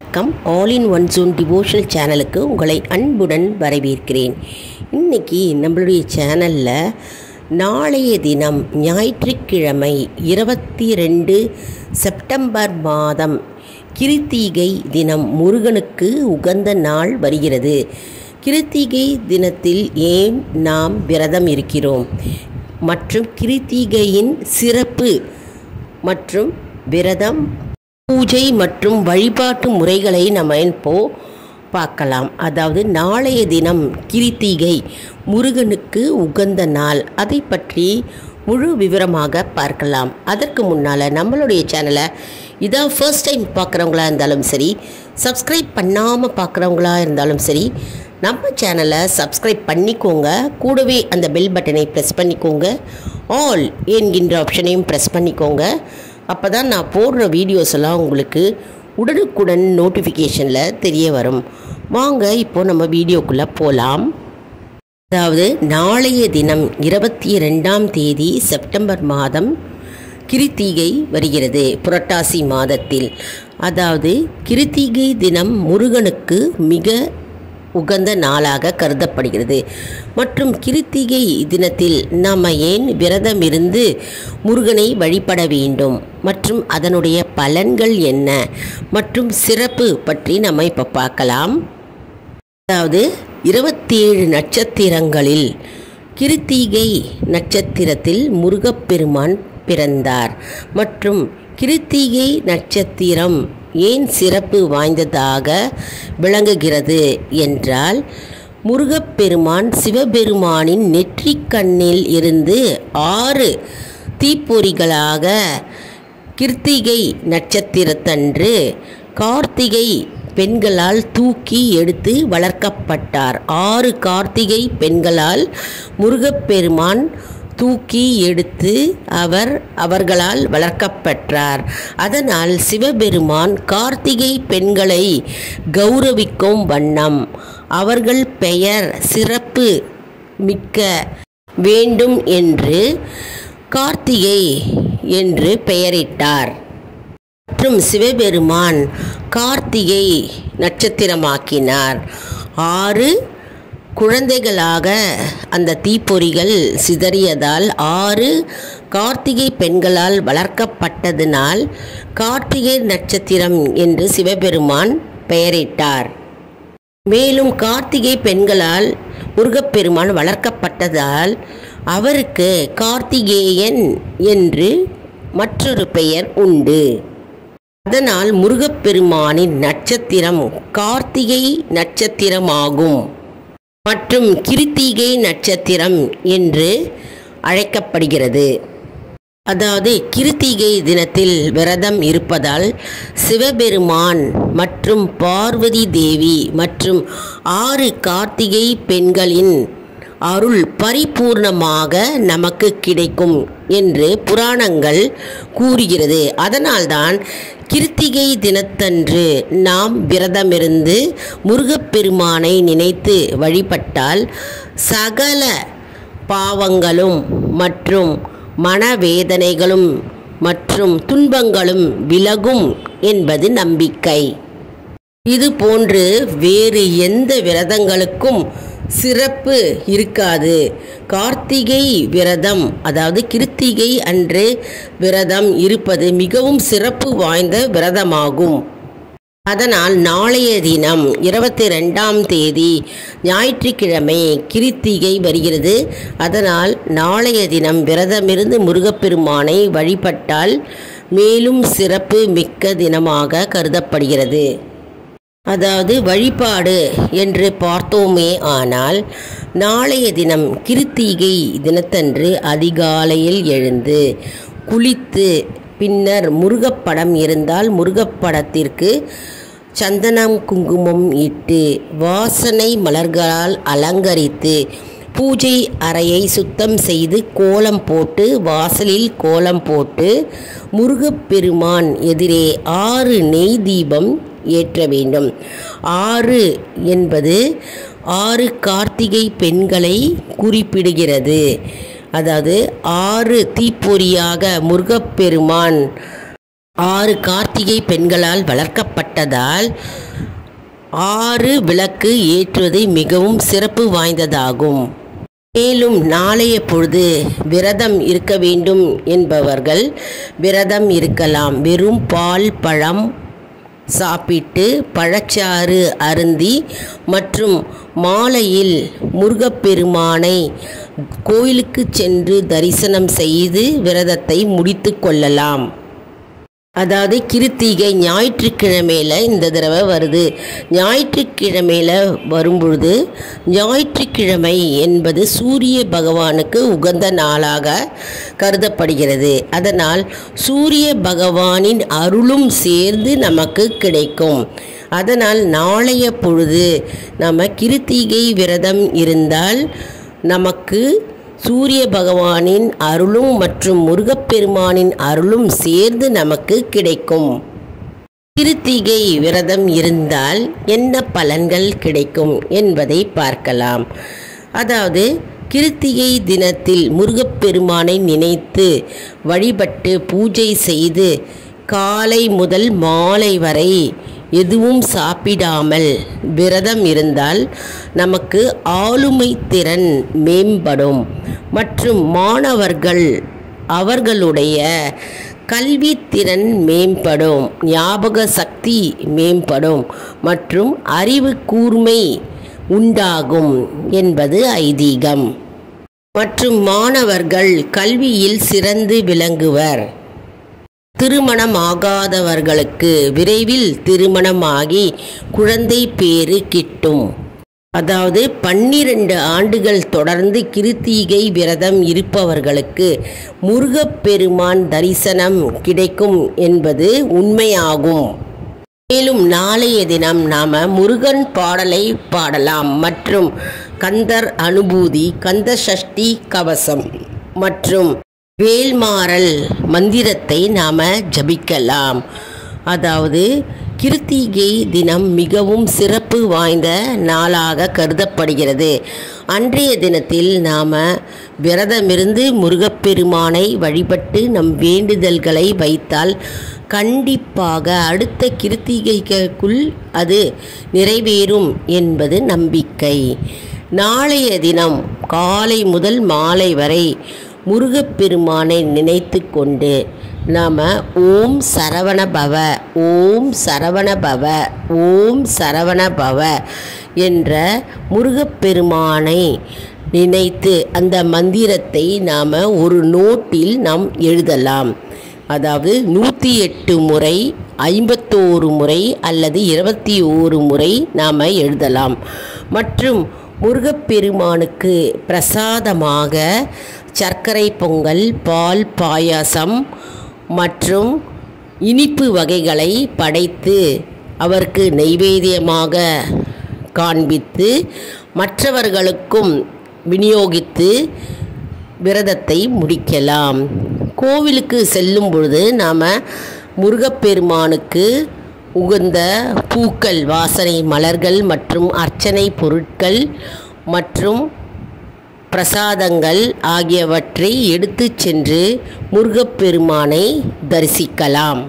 வணக்கம் all in one zone devotional சேனலுக்கு உங்களை அன்புடன் வரவேற்கிறேன் இன்னைக்கு நம்மளுடைய சேனலில் நாளைய தினம் ஞாயிற்றுக்கிழமை இருபத்தி ரெண்டு செப்டம்பர் மாதம் கிருத்திகை தினம் முருகனுக்கு உகந்த நாள் வருகிறது கிருத்திகை தினத்தில் ஏன் நாம் விரதம் இருக்கிறோம் மற்றும் கிருத்திகையின் சிறப்பு மற்றும் விரதம் பூஜை மற்றும் வழிபாட்டு முறைகளை நம்ம இப்போ பார்க்கலாம் அதாவது நாளைய தினம் கிருத்திகை முருகனுக்கு உகந்த நாள் அதை பற்றி முழு விவரமாக பார்க்கலாம் அதற்கு முன்னால் நம்மளுடைய சேனலை இதான் ஃபர்ஸ்ட் டைம் பார்க்குறவங்களா இருந்தாலும் சரி சப்ஸ்கிரைப் பண்ணாமல் பார்க்குறவங்களா இருந்தாலும் சரி நம்ம சேனலை சப்ஸ்கிரைப் பண்ணிக்கோங்க கூடவே அந்த பெல் பட்டனை ப்ரெஸ் பண்ணிக்கோங்க ஆல் என்கின்ற ஆப்ஷனையும் ப்ரெஸ் பண்ணிக்கோங்க அப்போ தான் நான் போடுற வீடியோஸ் எல்லாம் உங்களுக்கு உடனுக்குடன் நோட்டிஃபிகேஷனில் தெரிய வரும் வாங்க இப்போ நம்ம வீடியோக்குள்ளே போகலாம் அதாவது நாளைய தினம் இருபத்தி ரெண்டாம் தேதி செப்டம்பர் மாதம் கிருத்திகை வருகிறது புரட்டாசி மாதத்தில் அதாவது கிருத்திகை தினம் முருகனுக்கு மிக உகந்த நாளாக கருதப்படுகிறது மற்றும் கிருத்திகை தினத்தில் நாம் ஏன் விரதம் இருந்து முருகனை வழிபட வேண்டும் மற்றும் அதனுடைய பலன்கள் என்ன மற்றும் சிறப்பு பற்றி நம்ம இப்போ பார்க்கலாம் அதாவது இருபத்தேழு நட்சத்திரங்களில் கிருத்திகை நட்சத்திரத்தில் முருகப்பெருமான் பிறந்தார் மற்றும் கிருத்திகை நட்சத்திரம் ஏன் சிறப்பு வாய்ந்ததாக விளங்குகிறது என்றால் முருகப்பெருமான் சிவபெருமானின் நெற்றிக்கண்ணில் இருந்து ஆறு தீப்பொறிகளாக கிருத்திகை நட்சத்திரத்தன்று கார்த்திகை பெண்களால் தூக்கி எடுத்து வளர்க்கப்பட்டார் ஆறு கார்த்திகை பெண்களால் முருகப்பெருமான் தூக்கி எடுத்து அவர் அவர்களால் வளர்க்கப்பட்டார் அதனால் சிவபெருமான் கார்த்திகை பெண்களை கௌரவிக்கும் வண்ணம் அவர்கள் பெயர் சிறப்பு மிக்க வேண்டும் என்று கார்த்திகை என்று பெயரிட்டார் மற்றும் சிவபெருமான் கார்த்திகை நட்சத்திரமாக்கினார் ஆறு குழந்தைகளாக அந்த தீப்பொறிகள் சிதறியதால் ஆறு கார்த்திகை பெண்களால் வளர்க்கப்பட்டதினால் கார்த்திகை நட்சத்திரம் என்று சிவபெருமான் பெயரிட்டார் மேலும் கார்த்திகை பெண்களால் முருகப்பெருமான் வளர்க்கப்பட்டதால் அவருக்கு கார்த்திகேயன் என்று மற்றொரு பெயர் உண்டு அதனால் முருகப்பெருமானின் நட்சத்திரம் கார்த்திகை நட்சத்திரமாகும் மற்றும் கிருத்திகை நட்சத்திரம் என்று அழைக்கப்படுகிறது அதாவது கிருத்திகை தினத்தில் விரதம் இருப்பதால் சிவபெருமான் மற்றும் பார்வதி தேவி மற்றும் ஆறு கார்த்திகை பெண்களின் அருள் பரிபூர்ணமாக நமக்கு கிடைக்கும் என்று புராணங்கள் கூறுகிறது அதனால்தான் கிருத்திகை தினத்தன்று நாம் விரதமிருந்து முருகப்பெருமானை நினைத்து வழிபட்டால் சகல பாவங்களும் மற்றும் மனவேதனைகளும் மற்றும் துன்பங்களும் விலகும் என்பது நம்பிக்கை இது போன்று வேறு எந்த விரதங்களுக்கும் சிறப்பு இருக்காது கார்த்திகை விரதம் அதாவது கிருத்திகை அன்று விரதம் இருப்பது மிகவும் சிறப்பு வாய்ந்த விரதமாகும் அதனால் நாளைய தினம் இருபத்தி ரெண்டாம் தேதி ஞாயிற்றுக்கிழமை கிருத்திகை வருகிறது அதனால் நாளைய தினம் விரதமிருந்து முருகப்பெருமானை வழிபட்டால் மேலும் சிறப்பு மிக்க தினமாக கருதப்படுகிறது அதாவது வழிபாடு என்று பார்த்தோமே ஆனால் நாளைய தினம் கிருத்திகை தினத்தன்று அதிகாலையில் எழுந்து குளித்து பின்னர் முருகப்படம் இருந்தால் முருகப்படத்திற்கு சந்தனம் குங்குமம் இட்டு வாசனை மலர்களால் அலங்கரித்து பூஜை அறையை சுத்தம் செய்து கோலம் போட்டு வாசலில் கோலம் போட்டு முருகப்பெருமான் எதிரே ஆறு நெய் தீபம் ஏற்ற வேண்டும் ஆறு என்பது ஆறு கார்த்திகை பெண்களை குறிப்பிடுகிறது அதாவது ஆறு தீப்பொறியாக முருகப்பெருமான் ஆறு கார்த்திகை பெண்களால் வளர்க்கப்பட்ட சொல்லப்பட்டதால் ஆறு விளக்கு ஏற்றுவது மிகவும் சிறப்பு வாய்ந்ததாகும் மேலும் நாளைய பொழுது விரதம் இருக்க வேண்டும் என்பவர்கள் விரதம் இருக்கலாம் வெறும் பால் பழம் சாப்பிட்டு பழச்சாறு அருந்தி மற்றும் மாலையில் முருகப்பெருமானை கோயிலுக்கு சென்று தரிசனம் செய்து விரதத்தை முடித்து கொள்ளலாம் அதாவது கிருத்திகை ஞாயிற்றுக்கிழமையில் இந்த தடவை வருது ஞாயிற்றுக்கிழமையில் வரும்பொழுது ஞாயிற்றுக்கிழமை என்பது சூரிய பகவானுக்கு உகந்த நாளாக கருதப்படுகிறது அதனால் சூரிய பகவானின் அருளும் சேர்ந்து நமக்கு கிடைக்கும் அதனால் நாளைய பொழுது நம்ம கிருத்திகை விரதம் இருந்தால் நமக்கு சூரிய பகவானின் அருளும் மற்றும் முருகப்பெருமானின் அருளும் சேர்ந்து நமக்கு கிடைக்கும் கிருத்திகை விரதம் இருந்தால் என்ன பலன்கள் கிடைக்கும் என்பதை பார்க்கலாம் அதாவது கிருத்திகை தினத்தில் முருகப்பெருமானை நினைத்து வழிபட்டு பூஜை செய்து காலை முதல் மாலை வரை எதுவும் சாப்பிடாமல் விரதம் இருந்தால் நமக்கு ஆளுமை திறன் மேம்படும் மற்றும் மாணவர்கள் அவர்களுடைய கல்வித்திறன் மேம்படும் ஞாபக சக்தி மேம்படும் மற்றும் அறிவு கூர்மை உண்டாகும் என்பது ஐதீகம் மற்றும் மாணவர்கள் கல்வியில் சிறந்து விளங்குவர் திருமணம் ஆகாதவர்களுக்கு விரைவில் திருமணமாகி குழந்தை பேறு கிட்டும் அதாவது பன்னிரண்டு ஆண்டுகள் தொடர்ந்து கிருத்திகை விரதம் இருப்பவர்களுக்கு முருகப்பெருமான் தரிசனம் கிடைக்கும் என்பது உண்மையாகும் மேலும் நாளைய தினம் நாம முருகன் பாடலை பாடலாம் மற்றும் கந்தர் அனுபூதி கந்த சஷ்டி கவசம் மற்றும் வேல்மாறல் மந்திரத்தை நாம ஜபிக்கலாம் அதாவது கிருத்திகை தினம் மிகவும் சிறப்பு வாய்ந்த நாளாக கருதப்படுகிறது அன்றைய தினத்தில் நாம் விரதமிருந்து முருகப்பெருமானை வழிபட்டு நம் வேண்டுதல்களை வைத்தால் கண்டிப்பாக அடுத்த கிருத்திகைக்குள் அது நிறைவேறும் என்பது நம்பிக்கை நாளைய தினம் காலை முதல் மாலை வரை முருகப்பெருமானை நினைத்து கொண்டு நாம் ஓம் சரவண பவ ஓம் சரவண பவ ஓம் சரவண பவ என்ற முருகப்பெருமானை நினைத்து அந்த மந்திரத்தை நாம் ஒரு நோட்டில் நாம் எழுதலாம் அதாவது நூற்றி எட்டு முறை ஐம்பத்தோரு முறை அல்லது இருபத்தி ஓரு முறை நாம் எழுதலாம் மற்றும் முருகப்பெருமானுக்கு பிரசாதமாக சர்க்கரை பொங்கல் பால் பாயாசம் மற்றும் இனிப்பு வகைகளை படைத்து அவருக்கு நைவேத்தியமாக காண்பித்து மற்றவர்களுக்கும் விநியோகித்து விரதத்தை முடிக்கலாம் கோவிலுக்கு செல்லும் பொழுது நாம் முருகப்பெருமானுக்கு உகந்த பூக்கள் வாசனை மலர்கள் மற்றும் அர்ச்சனை பொருட்கள் மற்றும் பிரசாதங்கள் ஆகியவற்றை எடுத்துச் சென்று முருகப்பெருமானை தரிசிக்கலாம்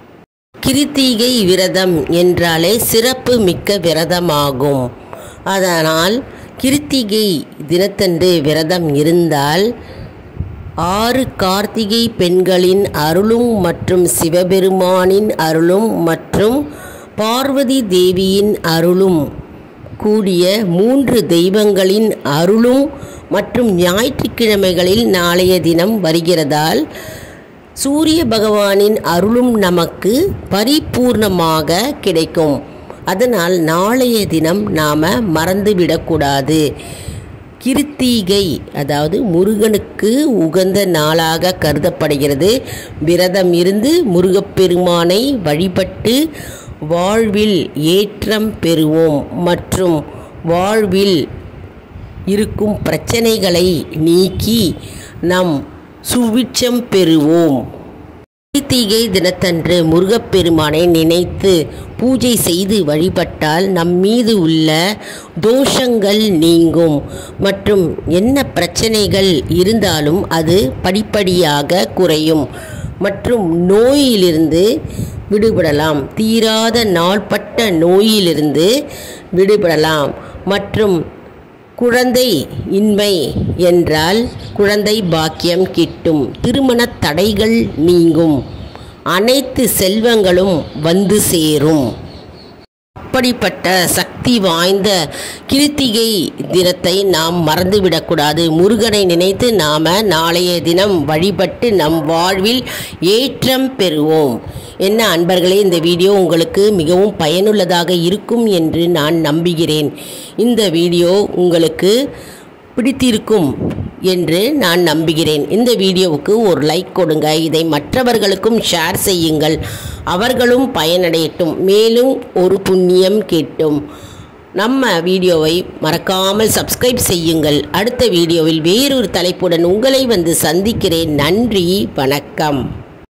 கிருத்திகை விரதம் என்றாலே சிறப்பு மிக்க விரதமாகும் அதனால் கிருத்திகை தினத்தன்று விரதம் இருந்தால் ஆறு கார்த்திகை பெண்களின் அருளும் மற்றும் சிவபெருமானின் அருளும் மற்றும் பார்வதி தேவியின் அருளும் கூடிய மூன்று தெய்வங்களின் அருளும் மற்றும் ஞாயிற்றுக்கிழமைகளில் நாளைய தினம் வருகிறதால் சூரிய பகவானின் அருளும் நமக்கு பரிபூர்ணமாக கிடைக்கும் அதனால் நாளைய தினம் நாம் மறந்துவிடக்கூடாது கிருத்திகை அதாவது முருகனுக்கு உகந்த நாளாக கருதப்படுகிறது விரதம் இருந்து முருகப்பெருமானை வழிபட்டு வாழ்வில் ஏற்றம் பெறுவோம் மற்றும் வாழ்வில் இருக்கும் பிரச்சனைகளை நீக்கி நம் சுவிட்சம் பெறுவோம் கிருத்திகை தினத்தன்று முருகப்பெருமானை நினைத்து பூஜை செய்து வழிபட்டால் நம் மீது உள்ள தோஷங்கள் நீங்கும் மற்றும் என்ன பிரச்சனைகள் இருந்தாலும் அது படிப்படியாக குறையும் மற்றும் நோயிலிருந்து விடுபடலாம் தீராத நாள்பட்ட நோயிலிருந்து விடுபடலாம் மற்றும் குழந்தை இன்மை என்றால் குழந்தை பாக்கியம் கிட்டும் திருமண தடைகள் நீங்கும் அனைத்து செல்வங்களும் வந்து சேரும் அப்படிப்பட்ட சக்தி வாய்ந்த கிருத்திகை தினத்தை நாம் மறந்துவிடக்கூடாது முருகனை நினைத்து நாம நாளைய தினம் வழிபட்டு நம் வாழ்வில் ஏற்றம் பெறுவோம் என்ன அன்பர்களே இந்த வீடியோ உங்களுக்கு மிகவும் பயனுள்ளதாக இருக்கும் என்று நான் நம்புகிறேன் இந்த வீடியோ உங்களுக்கு பிடித்திருக்கும் என்று நான் நம்புகிறேன் இந்த வீடியோவுக்கு ஒரு லைக் கொடுங்க இதை மற்றவர்களுக்கும் ஷேர் செய்யுங்கள் அவர்களும் பயனடையட்டும் மேலும் ஒரு புண்ணியம் கேட்டும் நம்ம வீடியோவை மறக்காமல் சப்ஸ்கிரைப் செய்யுங்கள் அடுத்த வீடியோவில் வேறொரு தலைப்புடன் உங்களை வந்து சந்திக்கிறேன் நன்றி வணக்கம்